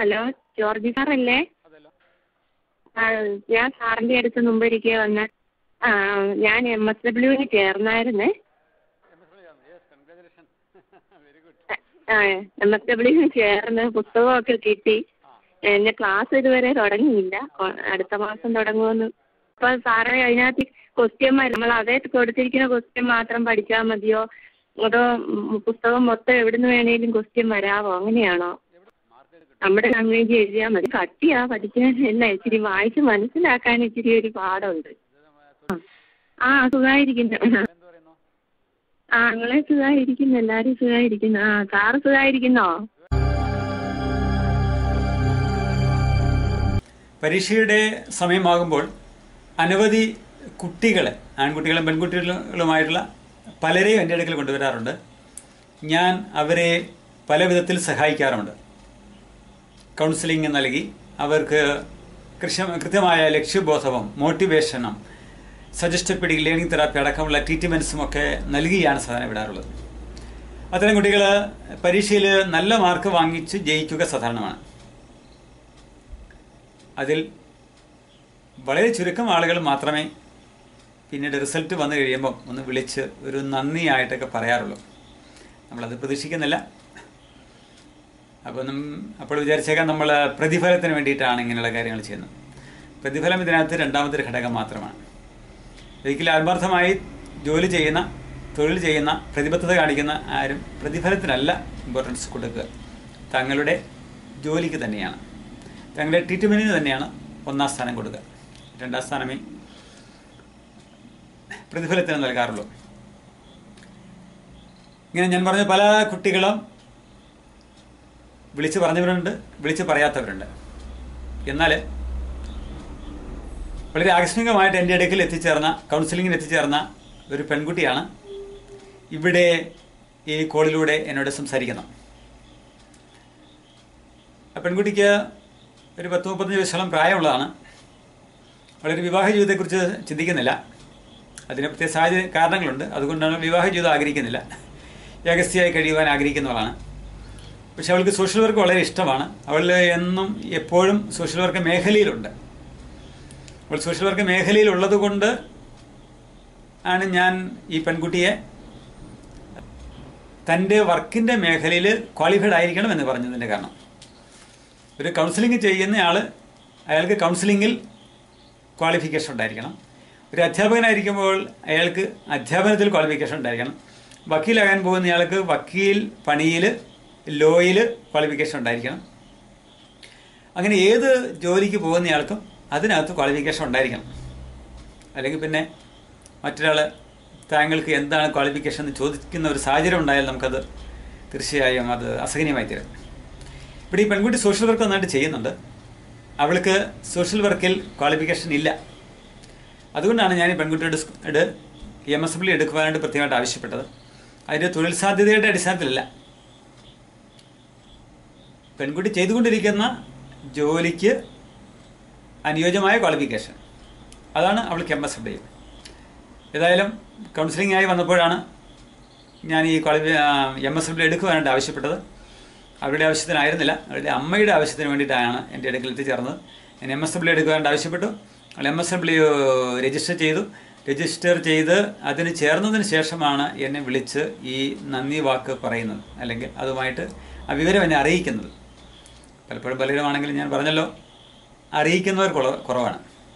Hello Georgy സാറല്ലേ ആ ഞാൻ സാറിൻ്റെ അടുത്ത് മുമ്പ് ഒരിക്കൽ വന്ന് ആ ഞാൻ എം എസ് ഡബ്ല്യുവിന് ചേർന്നായിരുന്നേ ആ എം എസ് ഡബ്ല്യുവിന് ചേർന്ന് പുസ്തകമൊക്കെ കിട്ടി എൻ്റെ ക്ലാസ് ഇതുവരെ തുടങ്ങിയില്ല കൊ- അടുത്ത മാസം തുടങ്ങുമെന്ന് അപ്പോൾ സാറേ അതിനകത്ത് ക്വസ്റ്റ്യൻ നമ്മൾ അതേ കൊടുത്തിരിക്കുന്ന ക്വസ്റ്റ്യൻ മാത്രം പഠിച്ചാൽ മതിയോ അതോ ഉം, പുസ്തകം മൊത്തം എവിടുന്ന് വേണേലും ക്വസ്റ്റ്യൻ വരാവോ അങ്ങനെയാണോ നമ്മുടെ ലാംഗ്വേജ് എഴുതിയാൽ മതി കട്ടിയാ പഠിക്കാൻ അല്ല ഇച്ചിരി വായിച്ച് മനസ്സിലാക്കാൻ ഇച്ചിരി ഒരു പാടുണ്ട് ആ. ആ സുഖമായിരിക്കുന്നു ആ നിങ്ങളെ സുഖമായിരിക്കുന്നു എല്ലാവരും സുഖമായിരിക്കുന്നു ആ സാറ് സുഖമായിരിക്കുന്നോ പരീക്ഷയുടെ സമയമാകുമ്പോൾ അനവധി കുട്ടികളെ ആൺകുട്ടികളും പെൺകുട്ടികളുമായിട്ടുള്ള പലരെയും എൻ്റെ അടുക്കൽ കൊണ്ടുവരാറുണ്ട് ഞാൻ അവരെ പല വിധത്തിൽ സഹായിക്കാറുണ്ട് കൗൺസിലിംഗ് നൽകി അവർക്ക് കൃഷ്യ കൃത്യമായ ലക്ഷ്യബോധവും മോട്ടിവേഷനും സജസ്റ്റഡ് ലേണിംഗ് തെറാപ്പി അടക്കമുള്ള ട്രീറ്റ്മെൻറ്റ്സും ഒക്കെ നൽകിയാണ് സാധാരണ വിടാറുള്ളത് അത്തരം കുട്ടികൾ പരീക്ഷയിൽ നല്ല മാർക്ക് വാങ്ങിച്ച് ജയിക്കുക സാധാരണമാണ് അതിൽ വളരെ ചുരുക്കം ആളുകൾ മാത്രമേ പിന്നീട് റിസൾട്ട് വന്നു കഴിയുമ്പം ഒന്ന് വിളിച്ച് ഒരു നന്ദിയായിട്ടൊക്കെ പറയാറുള്ളൂ നമ്മളത് പ്രതീക്ഷിക്കുന്നില്ല അപ്പോൾ നം അപ്പോൾ വിചാരിച്ചേക്കാം നമ്മൾ പ്രതിഫലത്തിന് വേണ്ടിയിട്ടാണ് ഇങ്ങനെയുള്ള കാര്യങ്ങൾ ചെയ്യുന്നത് പ്രതിഫലം ഇതിനകത്ത് രണ്ടാമത്തെ ഒരു ഘടകം മാത്രമാണ് ഒരിക്കലും ആത്മാർത്ഥമായി ജോലി ചെയ്യുന്ന തൊഴിൽ ചെയ്യുന്ന പ്രതിബദ്ധത കാണിക്കുന്ന ആരും പ്രതിഫലത്തിനല്ല ഇമ്പോർട്ടൻസ് കൊടുക്കുക തങ്ങളുടെ ജോലിക്ക് തന്നെയാണ് തങ്ങളുടെ ട്രീറ്റ്മെൻറ്റിന് തന്നെയാണ് ഒന്നാം സ്ഥാനം കൊടുക്കുക രണ്ടാം സ്ഥാനമേ പ്രതിഫലത്തിന് നൽകാറുള്ളൂ ഇങ്ങനെ ഞാൻ പറഞ്ഞ പല കുട്ടികളും വിളിച്ച് പറഞ്ഞവരുണ്ട് വിളിച്ച് പറയാത്തവരുണ്ട് എന്നാൽ വളരെ ആകസ്മികമായിട്ട് എൻ്റെ അടുക്കൽ എത്തിച്ചേർന്ന കൗൺസിലിങ്ങിന് എത്തിച്ചേർന്ന ഒരു പെൺകുട്ടിയാണ് ഇവിടെ ഈ കോളിലൂടെ എന്നോട് സംസാരിക്കുന്നത് ആ പെൺകുട്ടിക്ക് ഒരു പത്ത് മുപ്പത്തഞ്ച് വയസ്സോളം പ്രായമുള്ളതാണ് വളരെ വിവാഹ ജീവിതത്തെക്കുറിച്ച് ചിന്തിക്കുന്നില്ല അതിന് പ്രത്യേക സാഹചര്യ കാരണങ്ങളുണ്ട് അതുകൊണ്ടാണ് വിവാഹ ജീവിതം ആഗ്രഹിക്കുന്നില്ല ഏകസ്ഥയായി കഴിയുവാൻ ആഗ്രഹിക്കുന്നവളാണ് പക്ഷെ അവൾക്ക് സോഷ്യൽ വർക്ക് വളരെ ഇഷ്ടമാണ് അവൾ എന്നും എപ്പോഴും സോഷ്യൽ വർക്ക് മേഖലയിലുണ്ട് അവൾ സോഷ്യൽ വർക്ക് മേഖലയിൽ ഉള്ളത് കൊണ്ട് ആണ് ഞാൻ ഈ പെൺകുട്ടിയെ തൻ്റെ വർക്കിൻ്റെ മേഖലയിൽ ക്വാളിഫൈഡ് ആയിരിക്കണം എന്ന് പറഞ്ഞതിൻ്റെ കാരണം ഒരു കൗൺസിലിംഗ് ചെയ്യുന്ന ആൾ അയാൾക്ക് കൗൺസിലിങ്ങിൽ ക്വാളിഫിക്കേഷൻ ഉണ്ടായിരിക്കണം ഒരു അധ്യാപകനായിരിക്കുമ്പോൾ അയാൾക്ക് അധ്യാപനത്തിൽ ക്വാളിഫിക്കേഷൻ ഉണ്ടായിരിക്കണം വക്കീലാകാൻ പോകുന്ന ആൾക്ക് വക്കീൽ പണിയിൽ ലോയിൽ ക്വാളിഫിക്കേഷൻ ഉണ്ടായിരിക്കണം അങ്ങനെ ഏത് ജോലിക്ക് പോകുന്നയാൾക്കും അതിനകത്ത് ക്വാളിഫിക്കേഷൻ ഉണ്ടായിരിക്കണം അല്ലെങ്കിൽ പിന്നെ മറ്റൊരാൾ താങ്കൾക്ക് എന്താണ് ക്വാളിഫിക്കേഷൻ എന്ന് ചോദിക്കുന്ന ഒരു സാഹചര്യം ഉണ്ടായാൽ നമുക്കത് തീർച്ചയായും അത് അസഹനീയമായി തീരും ഇവിടെ ഈ പെൺകുട്ടി സോഷ്യൽ വർക്ക് നന്നായിട്ട് ചെയ്യുന്നുണ്ട് അവൾക്ക് സോഷ്യൽ വർക്കിൽ ക്വാളിഫിക്കേഷൻ ഇല്ല അതുകൊണ്ടാണ് ഞാൻ ഈ പെൺകുട്ടിയുടെ എം എസ് ഡബ്ല്യു എടുക്കുവാനായിട്ട് പ്രത്യേകമായിട്ട് ആവശ്യപ്പെട്ടത് അതിൻ്റെ തൊഴിൽ സാധ്യതയുടെ അടിസ്ഥാനത്തിലല്ല പെൺകുട്ടി ചെയ്തുകൊണ്ടിരിക്കുന്ന ജോലിക്ക് അനുയോജ്യമായ ക്വാളിഫിക്കേഷൻ അതാണ് അവൾക്ക് എം എസ് ഡബ്ല്യു ഏതായാലും കൗൺസിലിംഗ് ആയി വന്നപ്പോഴാണ് ഞാൻ ഈ ക്വാളിഫി എം എസ് ഡബ്ല്യു എടുക്കുവാനായിട്ട് ആവശ്യപ്പെട്ടത് അവരുടെ ആവശ്യത്തിനായിരുന്നില്ല അവരുടെ അമ്മയുടെ ആവശ്യത്തിന് വേണ്ടിയിട്ടാണ് എൻ്റെ അടുക്കൽ എത്തിച്ചേർന്നത് ഞാൻ എം എസ് ഡബ്ല്യു എടുക്കുവാനായിട്ട് ആവശ്യപ്പെട്ടു അവൾ എം എസ് ഡബ്ല്യു രജിസ്റ്റർ ചെയ്തു രജിസ്റ്റർ ചെയ്ത് അതിന് ചേർന്നതിന് ശേഷമാണ് എന്നെ വിളിച്ച് ഈ നന്ദി വാക്ക് പറയുന്നത് അല്ലെങ്കിൽ അതുമായിട്ട് ആ വിവരം എന്നെ അറിയിക്കുന്നത് പലപ്പോഴും പലരുമാണെങ്കിലും ഞാൻ പറഞ്ഞല്ലോ അറിയിക്കുന്നവർ കുറ- കുറവാണ്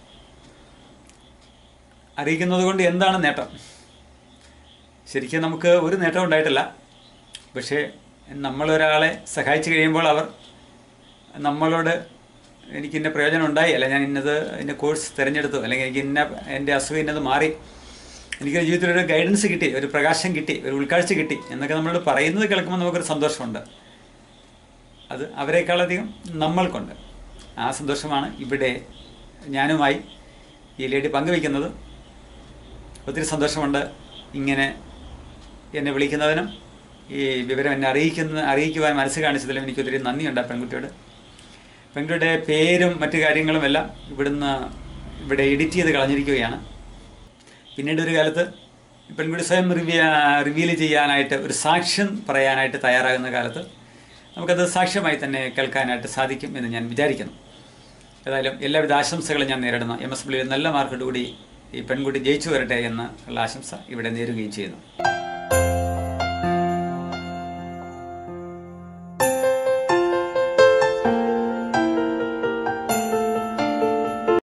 അറിയിക്കുന്നത് കൊണ്ട് എന്താണ് നേട്ടം ശരിക്കും നമുക്ക് ഒരു നേട്ടം ഉണ്ടായിട്ടില്ല പക്ഷേ നമ്മളൊരാളെ സഹായിച്ചു കഴിയുമ്പോൾ അവർ നമ്മളോട് എനിക്ക് ഇന്ന പ്രയോജനം ഉണ്ടായി അല്ല ഞാൻ ഇന്നത് ഇന്ന കോഴ്സ് തിരഞ്ഞെടുത്തു അല്ലെങ്കിൽ എനിക്ക് ഇന്ന എൻ്റെ അസുഖം ഇന്നത് മാറി എനിക്ക് ജീവിതത്തിൽ ഒരു ഗൈഡൻസ് കിട്ടി ഒരു പ്രകാശം കിട്ടി ഒരു ഉൾക്കാഴ്ച കിട്ടി എന്നൊക്കെ നമ്മളോട് പറയുന്നത് കേൾക്കുമ്പോൾ നമുക്കൊരു സന്തോഷമുണ്ട് അത് അവരെക്കാളധികം നമ്മൾക്കുണ്ട് ആ സന്തോഷമാണ് ഇവിടെ ഞാനുമായി ഈ ലേഡി പങ്കുവയ്ക്കുന്നത് ഒത്തിരി സന്തോഷമുണ്ട് ഇങ്ങനെ എന്നെ വിളിക്കുന്നതിനും ഈ വിവരം എന്നെ അറിയിക്കുന്ന അറിയിക്കുവാൻ മനസ്സ് കാണിച്ചതിലും എനിക്ക് ഒത്തിരി നന്ദിയുണ്ട് ആ പെൺകുട്ടിയോട് പെൺകുട്ടിയുടെ പേരും മറ്റു കാര്യങ്ങളും എല്ലാം ഇവിടുന്ന് ഇവിടെ എഡിറ്റ് ചെയ്ത് കളഞ്ഞിരിക്കുകയാണ് പിന്നീട് ഒരു കാലത്ത് പെൺകുട്ടി സ്വയം റിവ്യ റിവീൽ ചെയ്യാനായിട്ട് ഒരു സാക്ഷ്യം പറയാനായിട്ട് തയ്യാറാകുന്ന കാലത്ത് നമുക്കത് സാക്ഷ്യമായി തന്നെ കേൾക്കാനായിട്ട് സാധിക്കും എന്ന് ഞാൻ വിചാരിക്കുന്നു ഏതായാലും എല്ലാവിധ ആശംസകളും ഞാൻ നേരിടുന്നു എം എസ് ഡബ്ല്യു നല്ല മാർക്കോടുകൂടി ഈ പെൺകുട്ടി ജയിച്ചു വരട്ടെ എന്ന് ഉള്ള ആശംസ ഇവിടെ നേരുകയും ചെയ്യുന്നു